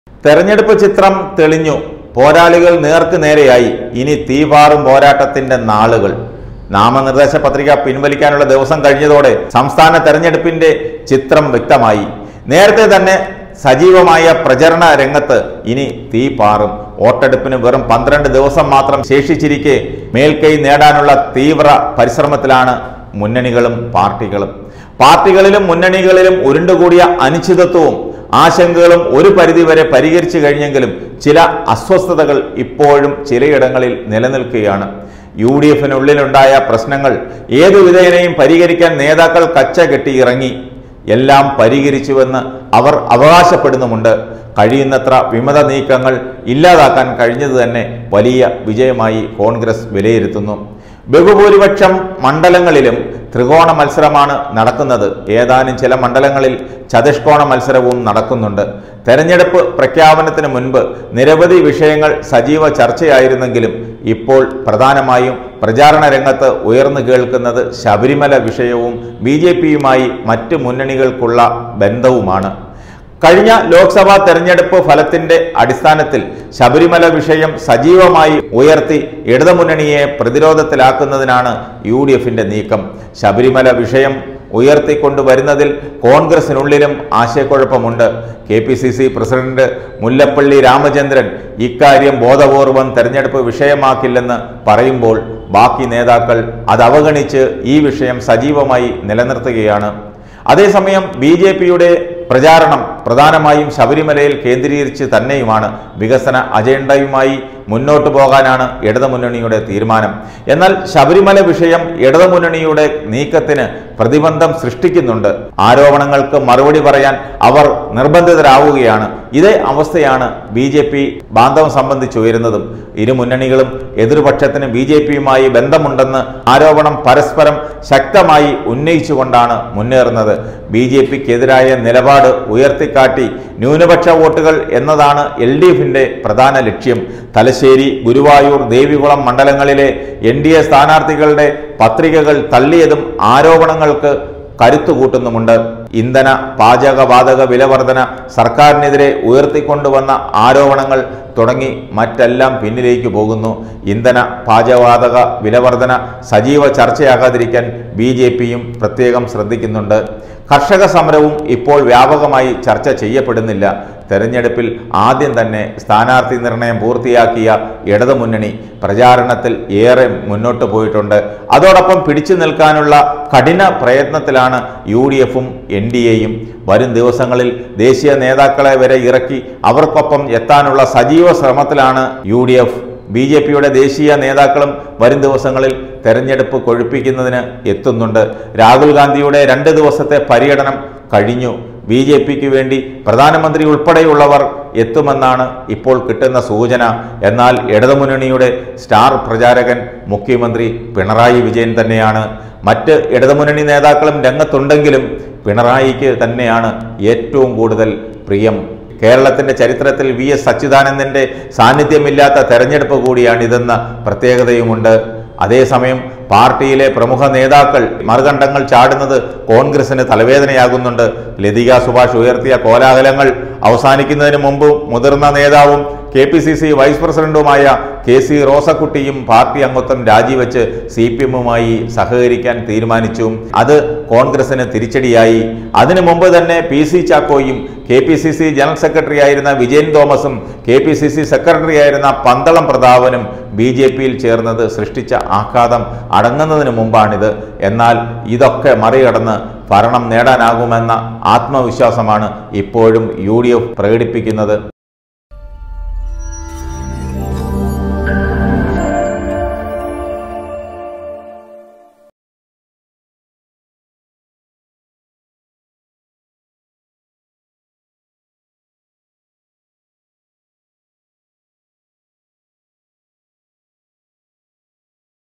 തെരഞ്ഞെടുപ്പ് ചിത്രം തെളിഞ്ഞു പോരാളികൾ നേർക്ക് നേരെയായി ഇനി തീപാറും പോരാട്ടത്തിന്റെ നാളുകൾ നാമനിർദ്ദേശ പത്രിക പിൻവലിക്കാനുള്ള ദിവസം കഴിഞ്ഞതോടെ സംസ്ഥാന തെരഞ്ഞെടുപ്പിന്റെ ചിത്രം വ്യക്തമായി നേരത്തെ തന്നെ സജീവമായ പ്രചരണ രംഗത്ത് ഇനി തീ പാറും വോട്ടെടുപ്പിന് വെറും പന്ത്രണ്ട് ദിവസം മാത്രം ശേഷിച്ചിരിക്കെ മേൽക്കൈ നേടാനുള്ള തീവ്ര പരിശ്രമത്തിലാണ് മുന്നണികളും പാർട്ടികളും പാർട്ടികളിലും മുന്നണികളിലും ഉരുണ്ടുകൂടിയ അനിശ്ചിതത്വവും ആശങ്കകളും ഒരു പരിധിവരെ പരിഹരിച്ചു കഴിഞ്ഞെങ്കിലും ചില അസ്വസ്ഥതകൾ ഇപ്പോഴും ചിലയിടങ്ങളിൽ നിലനിൽക്കുകയാണ് യു ഡി എഫിനുള്ളിലുണ്ടായ പ്രശ്നങ്ങൾ ഏതു വിധേനയും പരിഹരിക്കാൻ നേതാക്കൾ കച്ച കെട്ടി ഇറങ്ങി എല്ലാം പരിഹരിച്ചുവെന്ന് അവർ അവകാശപ്പെടുന്നുമുണ്ട് കഴിയുന്നത്ര വിമത നീക്കങ്ങൾ ഇല്ലാതാക്കാൻ കഴിഞ്ഞത് തന്നെ വലിയ വിജയമായി കോൺഗ്രസ് വിലയിരുത്തുന്നു ബഹുഭൂരിപക്ഷം മണ്ഡലങ്ങളിലും ത്രികോണ മത്സരമാണ് നടക്കുന്നത് ഏതാനും ചില മണ്ഡലങ്ങളിൽ ചതുഷ്കോണ മത്സരവും നടക്കുന്നുണ്ട് തെരഞ്ഞെടുപ്പ് പ്രഖ്യാപനത്തിന് മുൻപ് നിരവധി വിഷയങ്ങൾ സജീവ ചർച്ചയായിരുന്നെങ്കിലും ഇപ്പോൾ പ്രധാനമായും പ്രചാരണ രംഗത്ത് ഉയർന്നു കേൾക്കുന്നത് ശബരിമല വിഷയവും ബി ജെ പിയുമായി മറ്റ് മുന്നണികൾക്കുള്ള ബന്ധവുമാണ് കഴിഞ്ഞ ലോക്സഭാ തെരഞ്ഞെടുപ്പ് ഫലത്തിന്റെ അടിസ്ഥാനത്തിൽ ശബരിമല വിഷയം സജീവമായി ഉയർത്തി ഇടതുമുന്നണിയെ പ്രതിരോധത്തിലാക്കുന്നതിനാണ് യു ഡി എഫിന്റെ നീക്കം ശബരിമല വിഷയം ഉയർത്തിക്കൊണ്ടുവരുന്നതിൽ കോൺഗ്രസിനുള്ളിലും ആശയക്കുഴപ്പമുണ്ട് K P C C president Mullappally Ramachandran ഇക്കാര്യം ബോധപൂർവം തെരഞ്ഞെടുപ്പ് വിഷയമാക്കില്ലെന്ന് പറയുമ്പോൾ ബാക്കി നേതാക്കൾ അത് അവഗണിച്ച് ഈ വിഷയം സജീവമായി നിലനിർത്തുകയാണ് അതേസമയം ബി ജെ പിയുടെ പ്രചാരണം പ്രധാനമായും ശബരിമലയിൽ കേന്ദ്രീകരിച്ച് തന്നെയുമാണ് വികസന അജണ്ടയുമായി മുന്നോട്ടു പോകാനാണ് ഇടതുമുന്നണിയുടെ തീരുമാനം എന്നാൽ ശബരിമല വിഷയം ഇടതുമുന്നണിയുടെ നീക്കത്തിന് പ്രതിബന്ധം സൃഷ്ടിക്കുന്നുണ്ട് ആരോപണങ്ങൾക്ക് മറുപടി പറയാൻ അവർ നിർബന്ധിതരാവുകയാണ് ഇതേ അവസ്ഥയാണ് ബി ജെ പി ബാന്ധവം സംബന്ധിച്ച് ഉയരുന്നതും ഇരു മുന്നണികളും എതിർപക്ഷത്തിന് ബി ജെ പിയുമായി ബന്ധമുണ്ടെന്ന് ആരോപണം പരസ്പരം ശക്തമായി ഉന്നയിച്ചുകൊണ്ടാണ് മുന്നേറുന്നത് ബി ജെ പിക്കെതിരായ നിലപാട് ഉയർത്തിക്കാട്ടി ന്യൂനപക്ഷ വോട്ടുകൾ എന്നതാണ് എൽ ഡി എഫിന്റെ പ്രധാന ലക്ഷ്യം തലശ്ശേരി ഗുരുവായൂർ ദേവികുളം മണ്ഡലങ്ങളിലെ എൻ ഡി എ സ്ഥാനാർത്ഥികളുടെ പത്രികകൾ തള്ളിയതും ആരോപണങ്ങൾക്ക് കരുത്തുകൂട്ടുന്നുമുണ്ട് ഇന്ധന പാചകവാതക വിലവർധന സർക്കാരിനെതിരെ ഉയർത്തിക്കൊണ്ടുവന്ന ആരോപണങ്ങൾ തുടങ്ങി മറ്റെല്ലാം പിന്നിലേക്ക് പോകുന്നു ഇന്ധന പാചകവാതക വിലവർധന സജീവ ചർച്ചയാകാതിരിക്കാൻ ബി ജെ പിയും പ്രത്യേകം ശ്രദ്ധിക്കുന്നുണ്ട് കർഷക സമരവും ഇപ്പോൾ വ്യാപകമായി ചർച്ച ചെയ്യപ്പെടുന്നില്ല തെരഞ്ഞെടുപ്പിൽ ആദ്യം തന്നെ സ്ഥാനാർത്ഥി നിർണയം പൂർത്തിയാക്കിയ ഇടതുമുന്നണി പ്രചാരണത്തിൽ ഏറെ മുന്നോട്ട് പോയിട്ടുണ്ട് അതോടൊപ്പം പിടിച്ചു നിൽക്കാനുള്ള കഠിന പ്രയത്നത്തിലാണ് യു ഡി എഫും എൻ ഡി എയും വരും ദിവസങ്ങളിൽ ദേശീയ നേതാക്കളെ വരെ ഇറക്കി അവർക്കൊപ്പം എത്താനുള്ള സജീവ ശ്രമത്തിലാണ് U D F B J പിയുടെ ദേശീയ നേതാക്കളും വരും ദിവസങ്ങളിൽ തെരഞ്ഞെടുപ്പ് കൊഴുപ്പിക്കുന്നതിന് എത്തുന്നുണ്ട് രാഹുൽ ഗാന്ധിയുടെ രണ്ട് ദിവസത്തെ പര്യടനം കഴിഞ്ഞു ബി ജെ പിക്ക് വേണ്ടി പ്രധാനമന്ത്രി ഉൾപ്പെടെയുള്ളവർ എത്തുമെന്നാണ് ഇപ്പോൾ കിട്ടുന്ന സൂചന എന്നാൽ ഇടതുമുന്നണിയുടെ സ്റ്റാർ പ്രചാരകൻ മുഖ്യമന്ത്രി പിണറായി വിജയൻ തന്നെയാണ് മറ്റ് ഇടതുമുന്നണി നേതാക്കളും രംഗത്തുണ്ടെങ്കിലും പിണറായിക്ക് തന്നെയാണ് ഏറ്റവും കൂടുതൽ പ്രിയം കേരളത്തിന്റെ ചരിത്രത്തിൽ വി എസ് അച്യുതാനന്ദന്റെ സാന്നിധ്യമില്ലാത്ത തെരഞ്ഞെടുപ്പ് കൂടിയാണിതെന്ന പ്രത്യേകതയുമുണ്ട് അതേസമയം പാർട്ടിയിലെ പ്രമുഖ നേതാക്കൾ മറുകണ്ഠങ്ങൾ ചാടുന്നത് കോൺഗ്രസിന് തലവേദനയാകുന്നുണ്ട് ലതിക സുഭാഷ് ഉയർത്തിയ കോലാഹലങ്ങൾ അവസാനിക്കുന്നതിന് മുമ്പ് മുതിർന്ന നേതാവും K P C C vice പ്രസിഡന്റുമായ കെ സി റോസക്കുട്ടിയും പാർട്ടി അംഗത്വം രാജിവെച്ച് സി പി എമ്മുമായി സഹകരിക്കാൻ തീരുമാനിച്ചു അത് കോൺഗ്രസിന് തിരിച്ചടിയായി അതിനു മുമ്പ് തന്നെ പി സി ചാക്കോയും K P C C general secretary ആയിരുന്ന വിജയൻ തോമസും K P C C secretary ആയിരുന്ന പന്തളം പ്രതാപനും ബി ജെ പിയിൽ ചേർന്നത് സൃഷ്ടിച്ച ആഘാതം അടങ്ങുന്നതിന് മുമ്പാണിത് എന്നാൽ ഇതൊക്കെ മറികടന്ന് ഭരണം നേടാനാകുമെന്ന ആത്മവിശ്വാസമാണ് ഇപ്പോഴും യു പ്രകടിപ്പിക്കുന്നത്